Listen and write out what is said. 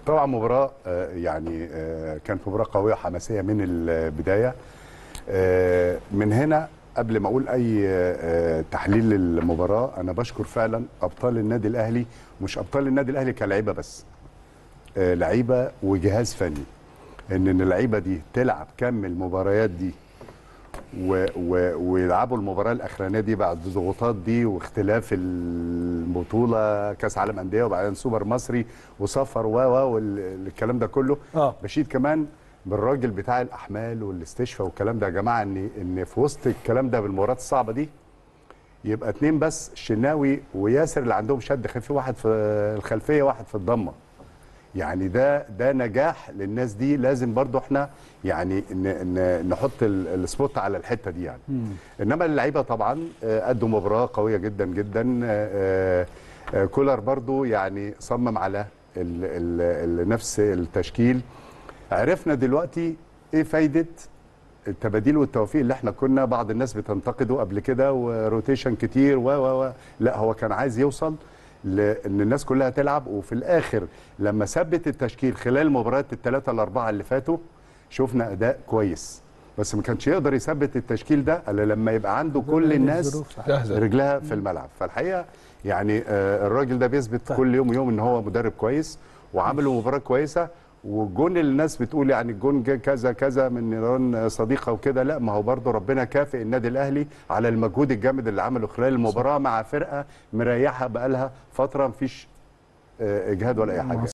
طبعا مباراه آه، يعني آه، كانت مباراه قويه وحماسيه من البدايه آه، من هنا قبل ما اقول اي آه، تحليل للمباراه انا بشكر فعلا ابطال النادي الاهلي مش ابطال النادي الاهلي كلعيبه بس آه، لعيبه وجهاز فني ان إن اللعيبه دي تلعب كم المباريات دي و و ويلعبوا المباراه الاخرانيه دي بعد الضغوطات دي واختلاف البطوله كاس عالم انديه وبعدين سوبر مصري وسفر و و والكلام ده كله اه بشيد كمان بالراجل بتاع الاحمال والاستشفاء والكلام ده يا جماعه ان ان في وسط الكلام ده بالمباريات الصعبه دي يبقى اتنين بس الشناوي وياسر اللي عندهم شد خفيف واحد في الخلفيه واحد في الضمه يعني ده ده نجاح للناس دي لازم برضو احنا يعني ن ن نحط ال- السبوت على الحته دي يعني انما اللعيبه طبعا آه، ادوا مباراه قويه جدا جدا آه، آه، كولر برضو يعني صمم على ال ال ال نفس التشكيل عرفنا دلوقتي ايه فايده التباديل والتوفيق اللي احنا كنا بعض الناس بتنتقده قبل كده وروتيشن كتير و و و لا هو كان عايز يوصل لان الناس كلها تلعب وفي الاخر لما ثبت التشكيل خلال المباريات الثلاثه الاربعه اللي فاتوا شفنا اداء كويس بس ما كانش يقدر يثبت التشكيل ده الا لما يبقى عنده كل الناس الظروف صحيح. جاهزه رجلها في الملعب فالحقيقه يعني آه، الراجل ده بيثبت كل يوم يوم ان هو مدرب كويس وعملوا مباراه كويسه والجون اللي الناس بتقول يعني الجون جه كذا كذا من نيران صديقه وكده لا ما هو برضه ربنا كافئ النادي الاهلي على المجهود الجامد اللي عمله خلال المباراه مع فرقه مريحه بقالها فتره مفيش آه، اجهاد ولا اي حاجه